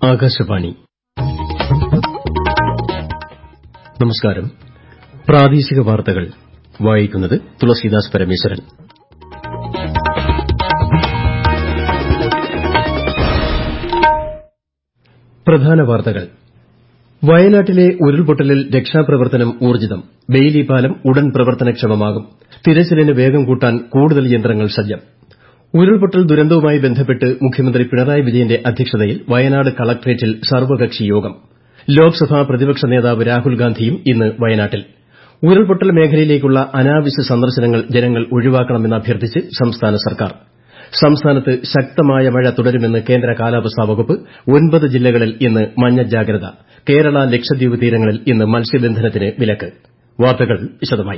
ആകാശവാണി നമസ്കാരം പ്രാദേശിക വാർത്തകൾ വായിക്കുന്നത് തുളസീദാസ് പരമേശ്വരൻ പ്രധാന വാർത്തകൾ വയനാട്ടിലെ ഉരുൾപൊട്ടലിൽ രക്ഷാപ്രവർത്തനം ഊർജ്ജിതം ബെയിലി പാലം ഉടൻ പ്രവർത്തനക്ഷമമാകും തിരച്ചിലിന് വേഗം കൂട്ടാൻ കൂടുതൽ യന്ത്രങ്ങൾ സജ്ജം ഉരുൾപൊട്ടൽ ദുരന്തവുമായി ബന്ധപ്പെട്ട് മുഖ്യമന്ത്രി പിണറായി വിജയന്റെ അധ്യക്ഷതയിൽ വയനാട് കളക്ട്രേറ്റിൽ സർവ്വകക്ഷി യോഗം ലോക്സഭാ പ്രതിപക്ഷ നേതാവ് രാഹുൽ ഗാന്ധിയും ഇന്ന് വയനാട്ടിൽ ഉരുൾപൊട്ടൽ മേഖലയിലേക്കുള്ള അനാവശ്യ സന്ദർശനങ്ങൾ ജനങ്ങൾ ഒഴിവാക്കണമെന്ന് അഭ്യർത്ഥിച്ച് സംസ്ഥാന സർക്കാർ സംസ്ഥാനത്ത് ശക്തമായ മഴ തുടരുമെന്ന് കേന്ദ്ര കാലാവസ്ഥാ വകുപ്പ് ഒൻപത് ജില്ലകളിൽ ഇന്ന് മഞ്ഞ ജാഗ്രത കേരള ലക്ഷദ്വീപ് തീരങ്ങളിൽ ഇന്ന് മത്സ്യബന്ധനത്തിന് വിലക്ക് വാർത്തകൾ വിശദമായി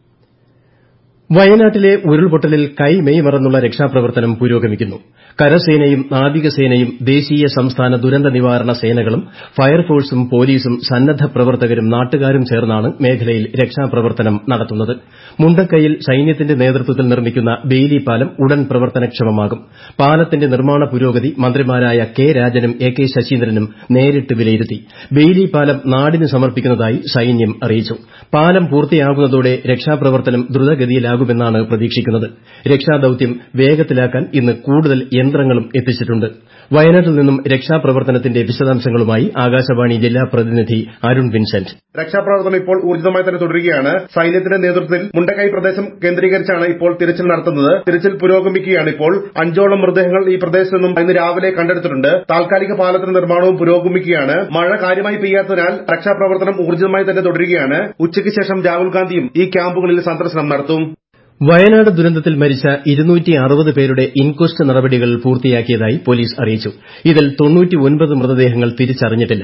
വയനാട്ടിലെ ഉരുൾപൊട്ടലിൽ കൈമെയ് മറന്നുള്ള രക്ഷാപ്രവർത്തനം പുരോഗമിക്കുന്നു കരസേനയും നാവികസേനയും ദേശീയ സംസ്ഥാന ദുരന്ത നിവാരണ സേനകളും ഫയർഫോഴ്സും പോലീസും സന്നദ്ധ പ്രവർത്തകരും നാട്ടുകാരും ചേർന്നാണ് മേഖലയിൽ രക്ഷാപ്രവർത്തനം നടത്തുന്നത് മുണ്ടക്കൈയിൽ സൈന്യത്തിന്റെ നേതൃത്വത്തിൽ നിർമ്മിക്കുന്ന ബെയിലി പാലം ഉടൻ പ്രവർത്തനക്ഷമമാകും പാലത്തിന്റെ നിർമ്മാണ പുരോഗതി മന്ത്രിമാരായ കെ രാജനും എ കെ ശശീന്ദ്രനും നേരിട്ട് വിലയിരുത്തി ബെയിലി പാലം നാടിന് സമർപ്പിക്കുന്നതായി സൈന്യം അറിയിച്ചു പാലം പൂർത്തിയാകുന്നതോടെ രക്ഷാപ്രവർത്തനം ദ്രുതഗതിയിലാകുമെന്നാണ് പ്രതീക്ഷിക്കുന്നത് രക്ഷാദൌത്യം വേഗത്തിലാക്കാൻ ഇന്ന് കൂടുതൽ യന്ത്രങ്ങളും എത്തിച്ചിട്ടുണ്ട് വയനാട്ടിൽ നിന്നും രക്ഷാപ്രവർത്തനത്തിന്റെ വിശദാംശങ്ങളുമായി ആകാശവാണി ജില്ലാ പ്രതിനിധി അരുൺ വിൻസെന്റ് രക്ഷാപ്രവർത്തനം ഇപ്പോൾ ഊർജിതമായി തന്നെ തുടരുകയാണ് സൈന്യത്തിന്റെ നേതൃത്വത്തിൽ മുണ്ടക്കൈ പ്രദേശം കേന്ദ്രീകരിച്ചാണ് ഇപ്പോൾ തിരച്ചിൽ നടത്തുന്നത് തിരച്ചിൽ പുരോഗമിക്കുകയാണ് ഇപ്പോൾ അഞ്ചോളം മൃതദേഹങ്ങൾ ഈ പ്രദേശത്ത് നിന്നും ഇന്ന് രാവിലെ കണ്ടെടുത്തിട്ടുണ്ട് താൽക്കാലിക പാലത്തിന്റെ നിർമ്മാണവും പുരോഗമിക്കുകയാണ് മഴ കാര്യമായി പെയ്യാത്തതിനാൽ രക്ഷാപ്രവർത്തനം ഊർജിതമായി തന്നെ തുടരുകയാണ് ഉച്ചയ്ക്ക് ശേഷം രാഹുൽ ഗാന്ധിയും ഈ ക്യാമ്പുകളിൽ സന്ദർശനം നടത്തും വയനാട് ദുരന്തത്തിൽ മരിച്ച പേരുടെ ഇൻക്വസ്റ്റ് നടപടികൾ പൂർത്തിയാക്കിയതായി പോലീസ് അറിയിച്ചു ഇതിൽ മൃതദേഹങ്ങൾ തിരിച്ചറിഞ്ഞിട്ടില്ല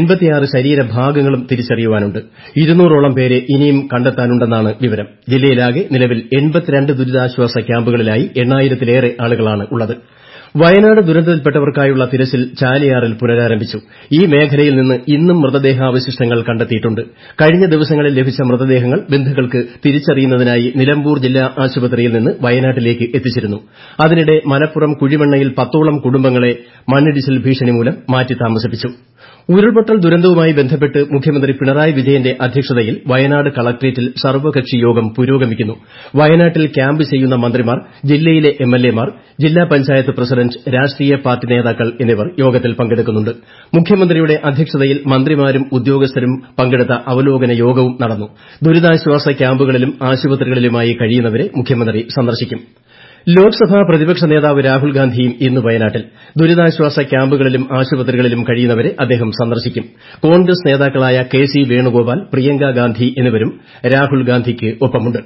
ശരീരഭാഗങ്ങളും തിരിച്ചറിയാനുണ്ട് ഇരുന്നൂറോളം പേരെ ഇനിയും കണ്ടെത്താനുണ്ടെന്നാണ് വിവരം ജില്ലയിലാകെ നിലവിൽ ദുരിതാശ്വാസ ക്യാമ്പുകളിലായി എണ്ണായിരത്തിലേറെ ആളുകളാണുള്ളത് വയനാട് ദുരന്തത്തിൽപ്പെട്ടവർക്കായുള്ള തിരച്ചിൽ ചാലിയാറിൽ പുനരാരംഭിച്ചു ഈ മേഖലയിൽ നിന്ന് ഇന്നും മൃതദേഹാവശിഷ്ടങ്ങൾ കണ്ടെത്തിയിട്ടുണ്ട് കഴിഞ്ഞ ദിവസങ്ങളിൽ ലഭിച്ച മൃതദേഹങ്ങൾ ബന്ധുക്കൾക്ക് തിരിച്ചറിയുന്നതിനായി നിലമ്പൂർ ജില്ലാ ആശുപത്രിയിൽ നിന്ന് വയനാട്ടിലേക്ക് എത്തിച്ചിരുന്നു അതിനിടെ മലപ്പുറം കുഴിമണ്ണയിൽ പത്തോളം കുടുംബങ്ങളെ മണ്ണിടിച്ചിൽ ഭീഷണി മൂലം മാറ്റി താമസിപ്പിച്ചു ഉരുൾപൊട്ടൽ ദുരന്തവുമായി ബന്ധപ്പെട്ട് മുഖ്യമന്ത്രി പിണറായി വിജയന്റെ അധ്യക്ഷതയിൽ വയനാട് കളക്ട്രേറ്റിൽ സർവ്വകക്ഷി യോഗം പുരോഗമിക്കുന്നു വയനാട്ടിൽ ക്യാമ്പ് ചെയ്യുന്ന മന്ത്രിമാർ ജില്ലയിലെ എംഎൽഎമാർ ജില്ലാ പഞ്ചായത്ത് പ്രസിഡന്റ് രാഷ്ട്രീയ പാർട്ടി നേതാക്കൾ എന്നിവർ യോഗത്തിൽ പങ്കെടുക്കുന്നുണ്ട് മുഖ്യമന്ത്രിയുടെ അധ്യക്ഷതയിൽ മന്ത്രിമാരും ഉദ്യോഗസ്ഥരും പങ്കെടുത്ത അവലോകന യോഗവും നടന്നു ദുരിതാശ്വാസ ക്യാമ്പുകളിലും ആശുപത്രികളിലുമായി കഴിയുന്നവരെ മുഖ്യമന്ത്രി സന്ദർശിക്കും ലോക്സഭാ പ്രതിപക്ഷ നേതാവ് രാഹുൽ ഗാന്ധിയും ഇന്ന് വയനാട്ടിൽ ദുരിതാശ്വാസ ക്യാമ്പുകളിലും ആശുപത്രികളിലും കഴിയുന്നവരെ അദ്ദേഹം സന്ദർശിക്കും കോൺഗ്രസ് നേതാക്കളായ കെ സി വേണുഗോപാൽ പ്രിയങ്ക ഗാന്ധി എന്നിവരും രാഹുൽ ഗാന്ധിക്ക് ഒപ്പമുണ്ട്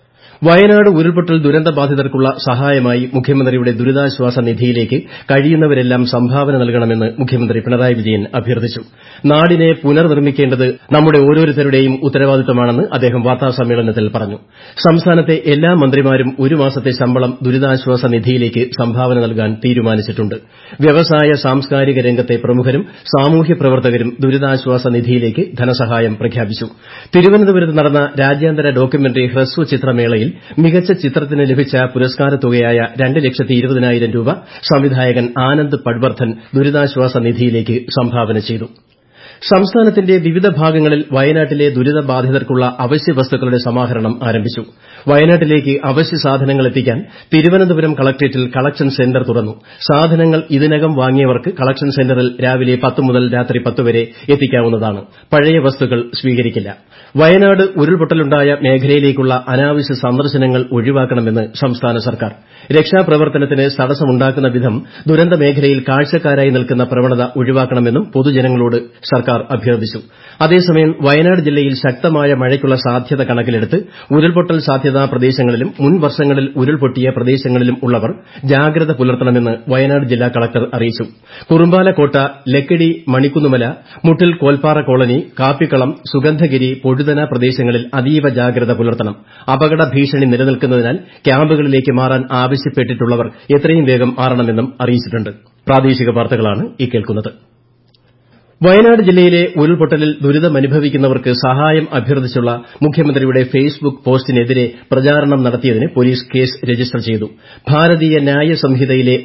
വയനാട് ഉരുൾപൊട്ടൽ ദുരന്തബാധിതർക്കുള്ള സഹായമായി മുഖ്യമന്ത്രിയുടെ ദുരിതാശ്വാസ നിധിയിലേക്ക് കഴിയുന്നവരെല്ലാം സംഭാവന നൽകണമെന്ന് മുഖ്യമന്ത്രി പിണറായി വിജയൻ അഭ്യർത്ഥിച്ചു നാടിനെ പുനർനിർമ്മിക്കേണ്ടത് നമ്മുടെ ഓരോരുത്തരുടെയും ഉത്തരവാദിത്തമാണെന്ന് അദ്ദേഹം വാർത്താസമ്മേളനത്തിൽ പറഞ്ഞു സംസ്ഥാനത്തെ എല്ലാ മന്ത്രിമാരും ഒരു മാസത്തെ ശമ്പളം ദുരിതാശ്വാസ നിധിയിലേക്ക് സംഭാവന നൽകാൻ തീരുമാനിച്ചിട്ടുണ്ട് വ്യവസായ സാംസ്കാരിക രംഗത്തെ പ്രമുഖരും സാമൂഹ്യ പ്രവർത്തകരും ദുരിതാശ്വാസ നിധിയിലേക്ക് ധനസഹായം പ്രഖ്യാപിച്ചു തിരുവനന്തപുരത്ത് നടന്ന രാജ്യാന്തര ഡോക്യുമെന്ററി ഹ്രസ്വ ചിത്രമേളയിൽ മികച്ച ചിത്രത്തിന് ലഭിച്ച പുരസ്കാര തുകയായ രണ്ട് ലക്ഷത്തി ഇരുപതിനായിരം രൂപ സംവിധായകൻ ആനന്ദ് പട്വർദ്ധൻ ദുരിതാശ്വാസ നിധിയിലേക്ക് സംഭാവന ചെയ്തു സംസ്ഥാനത്തിന്റെ വിവിധ ഭാഗങ്ങളിൽ വയനാട്ടിലെ ദുരിതബാധിതർക്കുള്ള അവശ്യ വസ്തുക്കളുടെ സമാഹരണം ആരംഭിച്ചു വയനാട്ടിലേക്ക് അവശ്യ സാധനങ്ങൾ എത്തിക്കാൻ തിരുവനന്തപുരം കളക്ട്രേറ്റിൽ കളക്ഷൻ സെന്റർ തുറന്നു സാധനങ്ങൾ ഇതിനകം വാങ്ങിയവർക്ക് കളക്ഷൻ സെന്ററിൽ രാവിലെ പത്ത് മുതൽ രാത്രി പത്ത് വരെ എത്തിക്കാവുന്നതാണ് പഴയ വസ്തുക്കൾ സ്വീകരിക്കില്ല വയനാട് ഉരുൾപൊട്ടലുണ്ടായ മേഖലയിലേക്കുള്ള അനാവശ്യ സന്ദർശനങ്ങൾ ഒഴിവാക്കണമെന്ന് സംസ്ഥാന സർക്കാർ രക്ഷാപ്രവർത്തനത്തിന് തടസ്സമുണ്ടാക്കുന്ന വിധം ദുരന്ത മേഖലയിൽ കാഴ്ചക്കാരായി നിൽക്കുന്ന പ്രവണത ഒഴിവാക്കണമെന്നും പൊതുജനങ്ങളോട് സർക്കാർ അഭ്യർത്ഥിച്ചു അതേസമയം വയനാട് ജില്ലയിൽ ശക്തമായ മഴയ്ക്കുള്ള സാധ്യത കണക്കിലെടുത്ത് ഉരുൾപൊട്ടൽ സാധ്യതാ പ്രദേശങ്ങളിലും മുൻ വർഷങ്ങളിൽ ഉരുൾപൊട്ടിയ പ്രദേശങ്ങളിലും ഉള്ളവർ ജാഗ്രത പുലർത്തണമെന്ന് വയനാട് ജില്ലാ കളക്ടർ അറിയിച്ചു കുറുമ്പാലക്കോട്ട ലക്കിടി മണിക്കുന്നുമല മുട്ടിൽ കോൽപ്പാറ കോളനി കാപ്പിക്കളം സുഗന്ധഗിരി പൊഴുതന പ്രദേശങ്ങളിൽ അതീവ ജാഗ്രത പുലർത്തണം അപകട ഭീഷണി നിലനിൽക്കുന്നതിനാൽ ക്യാമ്പുകളിലേക്ക് മാറാൻ ആവശ്യപ്പെട്ടിട്ടുള്ളവർ എത്രയും വേഗം മാറണമെന്നും അറിയിച്ചിട്ടുണ്ട് പ്രാദേശിക വാർത്തകളാണ് ഈ കേൾക്കുന്നത് വയനാട് ജില്ലയിലെ ഉരുൾപൊട്ടലിൽ ദുരിതമനുഭവിക്കുന്നവർക്ക് സഹായം അഭ്യർത്ഥിച്ചുള്ള മുഖ്യമന്ത്രിയുടെ ഫേസ്ബുക്ക് പോസ്റ്റിനെതിരെ പ്രചാരണം നടത്തിയതിന് പോലീസ് കേസ് രജിസ്റ്റർ ചെയ്തു ഭാരതീയ ന്യായ സംഹിതയിലെ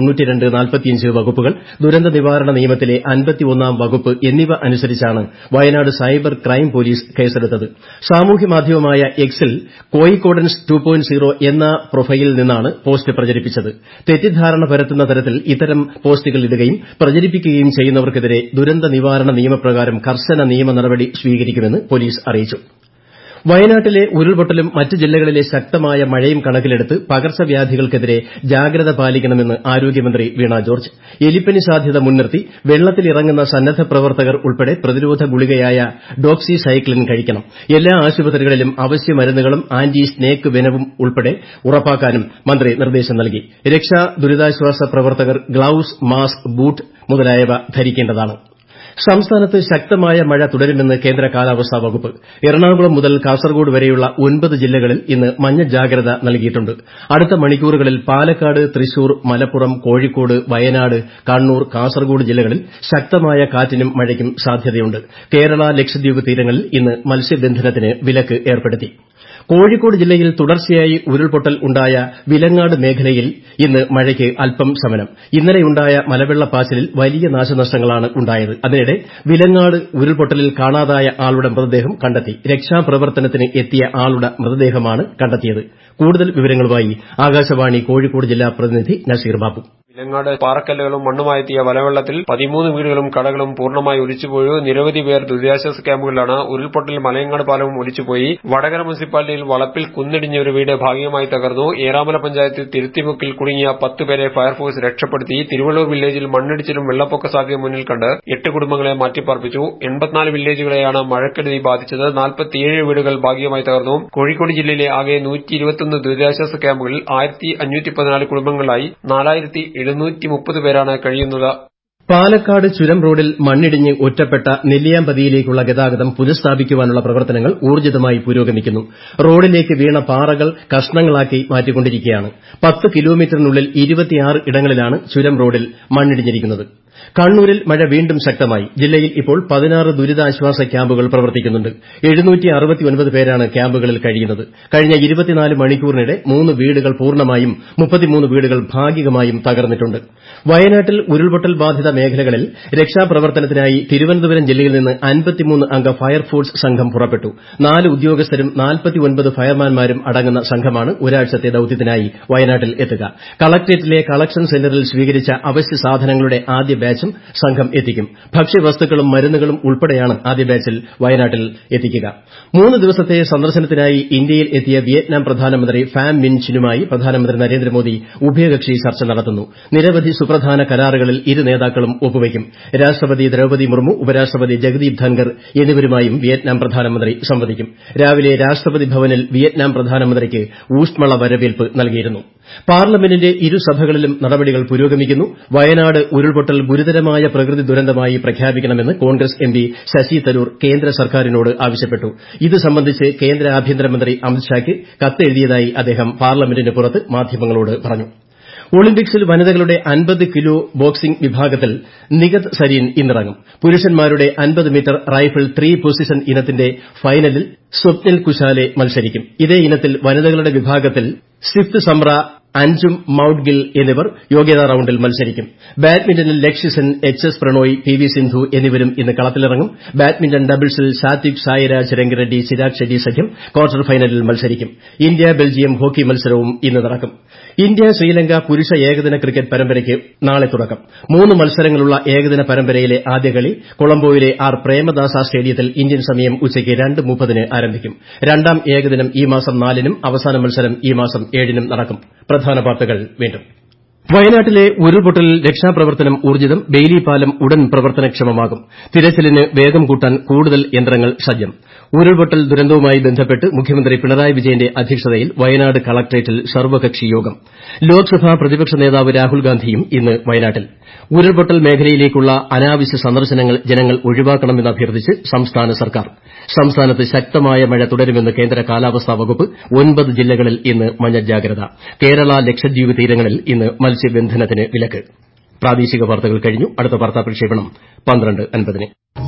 വകുപ്പുകൾ ദുരന്ത നിവാരണ നിയമത്തിലെ അൻപത്തിയൊന്നാം വകുപ്പ് എന്നിവ അനുസരിച്ചാണ് വയനാട് സൈബർ ക്രൈം പോലീസ് കേസെടുത്തത് സാമൂഹ്യ മാധ്യമമായ എക്സിൽ കോയിക്കോഡൻസ് ടു എന്ന പ്രൊഫൈലിൽ നിന്നാണ് പോസ്റ്റ് പ്രചരിപ്പിച്ചത് തെറ്റിദ്ധാരണ പരത്തുന്ന തരത്തിൽ ഇത്തരം പോസ്റ്റുകൾ ഇടുകയും പ്രചരിപ്പിക്കുകയും ചെയ്യുന്നവർക്കെതിരെ ദുരന്ത നിവാരണ നിയമപ്രകാരം കർശന നിയമ നടപടി സ്വീകരിക്കുമെന്ന് പോലീസ് അറിയിച്ചു വയനാട്ടിലെ ഉരുൾപൊട്ടലും മറ്റ് ജില്ലകളിലെ ശക്തമായ മഴയും കണക്കിലെടുത്ത് പകർച്ചവ്യാധികൾക്കെതിരെ ജാഗ്രത പാലിക്കണമെന്ന് ആരോഗ്യമന്ത്രി വീണ ജോർജ് എലിപ്പനി സാധ്യത മുൻനിർത്തി വെള്ളത്തിലിറങ്ങുന്ന സന്നദ്ധ പ്രവർത്തകർ ഉൾപ്പെടെ പ്രതിരോധ ഗുളികയായ ഡോക്സിസൈക്ലിൻ കഴിക്കണം എല്ലാ ആശുപത്രികളിലും അവശ്യ മരുന്നുകളും ആന്റി സ്നേക്ക് വെനവും ഉൾപ്പെടെ ഉറപ്പാക്കാനും മന്ത്രി നിർദ്ദേശം നൽകി രക്ഷാ ദുരിതാശ്വാസ പ്രവർത്തകർ ഗ്ലൌസ് മാസ്ക് ബൂട്ട് മുതലായവ ധരിക്കേണ്ടതാണ് സംസ്ഥാനത്ത് ശക്തമായ മഴ തുടരുമെന്ന് കേന്ദ്ര കാലാവസ്ഥാ വകുപ്പ് എറണാകുളം മുതൽ കാസർഗോഡ് വരെയുള്ള ഒൻപത് ജില്ലകളിൽ ഇന്ന് മഞ്ഞ ജാഗ്രത നൽകിയിട്ടുണ്ട് അടുത്ത മണിക്കൂറുകളിൽ പാലക്കാട് തൃശൂർ മലപ്പുറം കോഴിക്കോട് വയനാട് കണ്ണൂർ കാസർഗോഡ് ജില്ലകളിൽ ശക്തമായ കാറ്റിനും മഴയ്ക്കും സാധ്യതയുണ്ട് കേരള ലക്ഷദ്വീപ് തീരങ്ങളിൽ ഇന്ന് മത്സ്യബന്ധനത്തിന് വിലക്ക് ഏർപ്പെടുത്തി കോഴിക്കോട് ജില്ലയിൽ തുടർച്ചയായി ഉരുൾപൊട്ടൽ ഉണ്ടായ വിലങ്ങാട് മേഖലയിൽ ഇന്ന് മഴയ്ക്ക് അല്പം ശമനം ഇന്നലെയുണ്ടായ മലവെള്ളപ്പാച്ചിലിൽ വലിയ നാശനഷ്ടങ്ങളാണ് ഉണ്ടായത് അതിനിടെ വിലങ്ങാട് ഉരുൾപൊട്ടലിൽ കാണാതായ ആളുടെ മൃതദേഹം കണ്ടെത്തി രക്ഷാപ്രവർത്തനത്തിന് എത്തിയ ആളുടെ മൃതദേഹമാണ് കണ്ടെത്തിയത് കൂടുതൽ വിവരങ്ങളുമായി ആകാശവാണി കോഴിക്കോട് ജില്ലാ പ്രതിനിധി നസീർ ബാബു വിലങ്ങാട് പാറക്കല്ലുകളും മണ്ണുമായെത്തിയ വലവെള്ളത്തിൽ പതിമൂന്ന് വീടുകളും കടകളും പൂർണ്ണമായി ഒലിച്ചുപോയി നിരവധി പേർ ദുരിതാശ്വാസ ക്യാമ്പുകളിലാണ് ഉരുൾപൊട്ടൽ മലയങ്ങാട് പാലവും ഒലിച്ചുപോയി വടകര മുനിസിപ്പാലിറ്റിയിൽ വളപ്പിൽ കുന്നിടിഞ്ഞ ഒരു വീട് ഭാഗികമായി തകർന്നു ഏറാമല പഞ്ചായത്തിൽ തിരുത്തിമുക്കിൽ കുടുങ്ങിയ പത്ത് പേരെ ഫയർഫോഴ്സ് രക്ഷപ്പെടുത്തി തിരുവള്ളൂർ വില്ലേജിൽ മണ്ണിടിച്ചിലും വെള്ളപ്പൊക്ക സാധ്യത മുന്നിൽ കണ്ട് എട്ട് കുടുംബങ്ങളെ മാറ്റിപ്പാർപ്പിച്ചു എൺപത്തിനാല് വില്ലേജുകളെയാണ് മഴക്കെടുതി ബാധിച്ചത് നാൽപ്പത്തിയേഴ് വീടുകൾ ഭാഗികമായി തകർന്നു കോഴിക്കോട് ജില്ലയിലെ ആകെ നൂറ്റി ഇരുപത്തൊന്ന് ദുരിതാശ്വാസ ക്യാമ്പുകളിൽ ആയിരത്തി അഞ്ഞൂറ്റി പതിനാല് കുടുംബങ്ങളായി നാലായിരത്തി എഴുന്നൂറ്റി മുപ്പത് പേരാണ് കഴിയുന്നത് പാലക്കാട് ചുരം റോഡിൽ മണ്ണിടിഞ്ഞ് ഒറ്റപ്പെട്ട നെല്ലിയാമ്പതിയിലേക്കുള്ള ഗതാഗതം പുനഃസ്ഥാപിക്കുവാനുള്ള പ്രവർത്തനങ്ങൾ ഊർജ്ജിതമായി പുരോഗമിക്കുന്നു റോഡിലേക്ക് വീണ പാറകൾ കഷ്ണങ്ങളാക്കി മാറ്റിക്കൊണ്ടിരിക്കുകയാണ് പത്ത് കിലോമീറ്ററിനുള്ളിൽ ഇരുപത്തിയാറ് ഇടങ്ങളിലാണ് ചുരം റോഡിൽ മണ്ണിടിഞ്ഞിരിക്കുന്നത് കണ്ണൂരിൽ മഴ വീണ്ടും ശക്തമായി ജില്ലയിൽ ഇപ്പോൾ പതിനാറ് ദുരിതാശ്വാസ ക്യാമ്പുകൾ പ്രവർത്തിക്കുന്നുണ്ട് പേരാണ് ക്യാമ്പുകളിൽ കഴിയുന്നത് കഴിഞ്ഞ ഇരുപത്തിനാല് മണിക്കൂറിനിടെ മൂന്ന് വീടുകൾ പൂർണ്ണമായും മുപ്പത്തിമൂന്ന് വീടുകൾ ഭാഗികമായും തകർന്നിട്ടുണ്ട് വയനാട്ടിൽ ഉരുൾപൊട്ടൽ ബാധിത മേഖലകളിൽ രക്ഷാപ്രവർത്തനത്തിനായി തിരുവനന്തപുരം ജില്ലയിൽ നിന്ന് അൻപത്തിമൂന്ന് അംഗ ഫയർഫോഴ്സ് സംഘം പുറപ്പെട്ടു നാല് ഉദ്യോഗസ്ഥരും നാൽപ്പത്തിയൊൻപത് ഫയർമാൻമാരും അടങ്ങുന്ന സംഘമാണ് ഒരാഴ്ചത്തെ ദൌത്യത്തിനായി വയനാട്ടിൽ എത്തുക കളക്ട്രേറ്റിലെ കളക്ഷൻ സെന്ററിൽ സ്വീകരിച്ച അവശ്യ സാധനങ്ങളുടെ ആദ്യ ബാച്ചും സംഘം എത്തിക്കും ഭക്ഷ്യവസ്തുക്കളും മരുന്നുകളും ഉൾപ്പെടെയാണ് ആദ്യ ബാച്ചിൽ വയനാട്ടിൽ എത്തിക്കുക മൂന്ന് ദിവസത്തെ സന്ദർശനത്തിനായി ഇന്ത്യയിൽ എത്തിയ വിയറ്റ്നാം പ്രധാനമന്ത്രി ഫാം മിൻ ചിനുമായി പ്രധാനമന്ത്രി നരേന്ദ്രമോദി ഉഭയകക്ഷി ചർച്ച നടത്തുന്നു നിരവധി സുപ്രധാന കരാറുകളിൽ ഇരു നേതാക്കളും ഒപ്പുവയ്ക്കും രാഷ്ട്രപതി ദ്രൌപതി മുർമു ഉപരാഷ്ട്രപതി ജഗദീപ് ധൻകർ എന്നിവരുമായും വിയറ്റ്നാം പ്രധാനമന്ത്രി സംവദിക്കും രാവിലെ രാഷ്ട്രപതി ഭവനിൽ വിയറ്റ്നാം പ്രധാനമന്ത്രിക്ക് ഊഷ്മള വരവേൽപ്പ് നൽകിയിരുന്നു പാർലമെന്റിന്റെ ഇരുസഭകളിലും നടപടികൾ പുരോഗമിക്കുന്നു വയനാട് ഉരുൾപൊട്ടൽ ഗുരുതരമായ പ്രകൃതി ദുരന്തമായി പ്രഖ്യാപിക്കണമെന്ന് കോൺഗ്രസ് എംപി ശശി തരൂർ കേന്ദ്ര സർക്കാരിനോട് ആവശ്യപ്പെട്ടു ഇത് സംബന്ധിച്ച് കേന്ദ്ര ആഭ്യന്തരമന്ത്രി അമിത്ഷായ്ക്ക് കത്തെഴുതിയതായി അദ്ദേഹം പാർലമെന്റിന് പുറത്ത് മാധ്യമങ്ങളോട് പറഞ്ഞു ഒളിമ്പിക്സിൽ വനിതകളുടെ അൻപത് കിലോ ബോക്സിംഗ് വിഭാഗത്തിൽ നിഖത് സരീൻ ഇന്നിറങ്ങും പുരുഷന്മാരുടെ അൻപത് മീറ്റർ റൈഫിൾ ത്രീ പൊസിഷൻ ഇനത്തിന്റെ ഫൈനലിൽ സ്വപ്നിൽ കുശാലെ മത്സരിക്കും ഇതേ ഇനത്തിൽ വനിതകളുടെ വിഭാഗത്തിൽ സിഫ്ത് സംറ അൻജും മൌഡ്ഗിൽ എന്നിവർ യോഗ്യതാ റൌണ്ടിൽ മത്സരിക്കും ബാഡ്മിന്റണിൽ Lakshya Sen H S Prannoy P V Sindhu എന്നിവരും ഇന്ന് കളത്തിലിറങ്ങും ബാഡ്മിന്റൺ ഡബിൾസിൽ സാത്വിക് സായിരാജ് രംഗറെഡ്ഡി ചിരാഗ് ഷെഡ്ഡി സഖ്യം ക്വാർട്ടർ ഫൈനലിൽ മത്സരിക്കും ഇന്ത്യ ബെൽജിയം ഹോക്കി മത്സരവും ഇന്ന് നടക്കും ഇന്ത്യ ശ്രീലങ്ക പുരുഷ ഏകദിന ക്രിക്കറ്റ് പരമ്പരയ്ക്ക് നാളെ തുടക്കം മൂന്ന് മത്സരങ്ങളുള്ള ഏകദിന പരമ്പരയിലെ ആദ്യ കളി കൊളംബോയിലെ ആർ പ്രേമദാസ സ്റ്റേഡിയത്തിൽ ഇന്ത്യൻ സമയം ഉച്ചയ്ക്ക് രണ്ട് മുപ്പതിന് ആരംഭിക്കും രണ്ടാം ഏകദിനം ഈ മാസം നാലിനും അവസാന മത്സരം ഈ മാസം ഏഴിനും നടക്കും പ്രധാന വാർത്തകൾ വീണ്ടും വയനാട്ടിലെ ഉരുൾപൊട്ടലിൽ രക്ഷാപ്രവർത്തനം ഊർജ്ജിതം ബെയിലി പാലം ഉടൻ പ്രവർത്തനക്ഷമമാകും തിരച്ചിലിന് വേഗം കൂട്ടാൻ കൂടുതൽ യന്ത്രങ്ങൾ സജ്ജം ഉരുൾപൊട്ടൽ ദുരന്തവുമായി ബന്ധപ്പെട്ട് മുഖ്യമന്ത്രി പിണറായി വിജയന്റെ അധ്യക്ഷതയിൽ വയനാട് കളക്ട്രേറ്റിൽ സർവകക്ഷി യോഗം ലോക്സഭാ പ്രതിപക്ഷ നേതാവ് രാഹുൽ ഗാന്ധിയും ഇന്ന് വയനാട്ടിൽ ഉരുൾപൊട്ടൽ മേഖലയിലേക്കുള്ള അനാവശ്യ സന്ദർശനങ്ങൾ ജനങ്ങൾ ഒഴിവാക്കണമെന്ന് അഭ്യർത്ഥിച്ച് സംസ്ഥാന സർക്കാർ സംസ്ഥാനത്ത് ശക്തമായ മഴ തുടരുമെന്ന് കേന്ദ്ര കാലാവസ്ഥാ വകുപ്പ് ഒൻപത് ജില്ലകളിൽ ഇന്ന് മഞ്ഞ ജാഗ്രത കേരള ലക്ഷദ്വീപ് തീരങ്ങളിൽ ഇന്ന് മത്സ്യബന്ധനത്തിന് വിലക്ക് പ്രാദേശിക വാർത്തകൾ കഴിഞ്ഞു അടുത്ത വാർത്താ പ്രക്ഷേപണം പന്ത്രണ്ട് അൻപതിന്